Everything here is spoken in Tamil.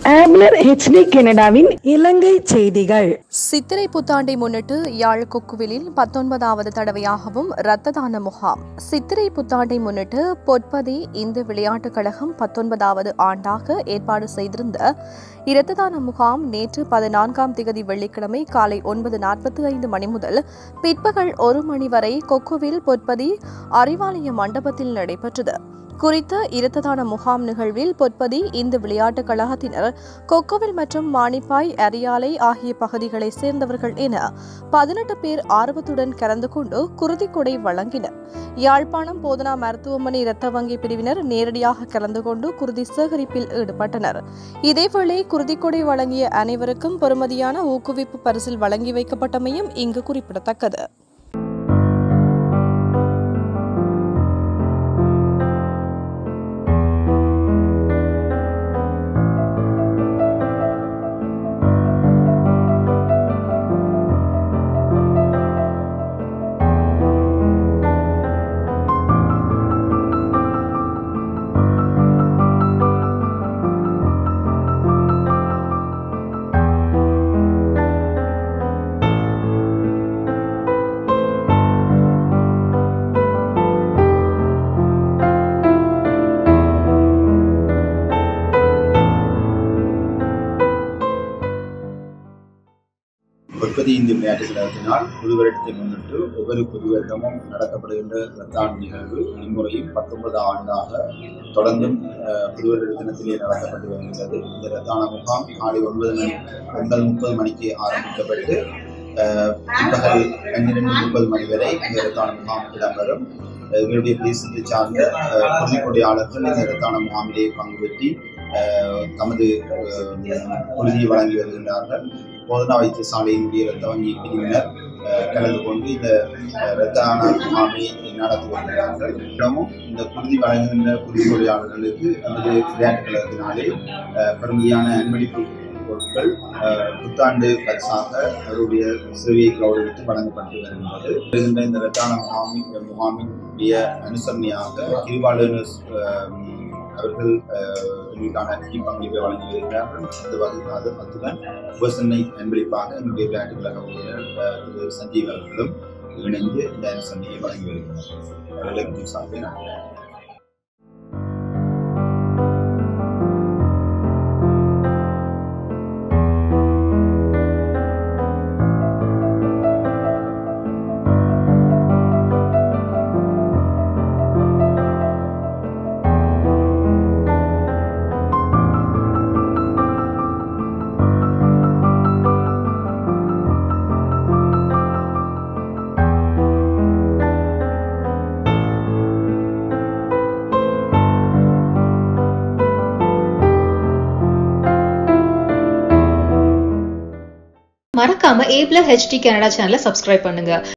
ஆம்லர் ஹெச்டி கனடாவின் இலங்கை செய்திகள் சித்திரை புத்தாண்டை முன்னிட்டு யாழ் கொக்குவிலில் பத்தொன்பதாவது தடவையாகவும் இரத்த தான முகாம் சித்திரை புத்தாண்டை முன்னிட்டு பொற்பதி இந்து விளையாட்டுக் கழகம் பத்தொன்பதாவது ஆண்டாக ஏற்பாடு செய்திருந்த இரத்த தான முகாம் நேற்று பதினான்காம் திகதி வெள்ளிக்கிழமை காலை ஒன்பது நாற்பத்தி ஐந்து மணி முதல் பிற்பகல் ஒரு மணி வரை கொக்குவில் பொற்பதி அறிவாலய மண்டபத்தில் நடைபெற்றது குறித்த இரத்ததான முகாம் நிகழ்வில் பொற்பதி இந்து விளையாட்டுக் கழகத்தினர் கொக்கோவில் மற்றும் மானிப்பாய் அரியாலை ஆகிய பகுதிகளைச் சேர்ந்தவர்கள் என பதினெட்டு பேர் ஆர்வத்துடன் கலந்து கொண்டு குருதிக்கொடை வழங்கினர் யாழ்ப்பாணம் போதனா மருத்துவமனை இரத்த வங்கி பிரிவினர் நேரடியாக கலந்து கொண்டு குருதி சேகரிப்பில் ஈடுபட்டனர் இதேவேளை குருதிக்கொடை வழங்கிய அனைவருக்கும் பெறுமதியான ஊக்குவிப்பு பரிசில் வழங்கி வைக்கப்பட்டமையும் இங்கு குறிப்பிடத்தக்கது உற்பத்தி இந்திய விளையாட்டு கழகத்தினால் புது வருடத்தை முன்னிட்டு ஒவ்வொரு புது வருடமும் நடத்தப்படுகின்ற ரத்தாண்டு நிகழ்வு இம்முறையும் பத்தொன்பது ஆண்டாக தொடர்ந்தும் அஹ், புது வருட தினத்திலே நடத்தப்பட்டு வருகின்றது இந்த ரத்தான முகாம் காலை ஒன்பது மணி ஒன்பது முப்பது மணிக்கு ஆரம்பிக்கப்பட்டு அஹ், பிற்பகல் பன்னிரெண்டு முப்பது மணி வரை இந்த ரத்தான முகாம் இடம்பெறும் அஹ், எங்களுடைய தேசத்தை சார்ந்த அஹ், குருதிக்கொடியாளர்கள் இந்த ரத்தான முகாமிலே பங்கு பெற்றி அஹ், தமது அஹ், உறுதியை வழங்கி வருகின்றார்கள் போதனா வைத்தியசாலையினுடைய இரத்த வங்கி பிரிவினர் அஹ், கலந்து கொண்டு இந்த அஹ், இரத்த தான முகாமை நடத்தி வருகிறார்கள் இடமும் இந்த குருதி வழங்குகின்ற குருதி தொழிலாளர்களுக்கு நமது விளையாட்டுக் கழகத்தினாலே அஹ், பெருமதியான அன்பளிப்பு பொருட்கள் அஹ், புத்தாண்டு பரிசாக அவருடைய சேவையை கௌரவித்து வழங்கப்பட்டு வருகின்றது வருகின்ற இந்த இரத்தான முகாமின் இந்த முகாமினுடைய அனுசரணையாக கிருபாலனஸ் அவர்கள் அஹ், எங்களுக்கான நிதி பங்களிப்பை வழங்கி வருகிறார்கள் அந்த வகையில் அது அத்துடன் உபசனை அன்பளிப்பாக என்னுடைய விளையாட்டு கழக ஊழியர் அஹ், திரு சஞ்சீவ் அவர்களும் இணைந்து இந்த அனுசரணையை வழங்கி வருகிறார் அவர்களுக்கு சார்பில் நன்றி மறக்காம ஏப்ல ஹெச்டி கனடா சேனலை சப்ஸ்கிரைப் பண்ணுங்க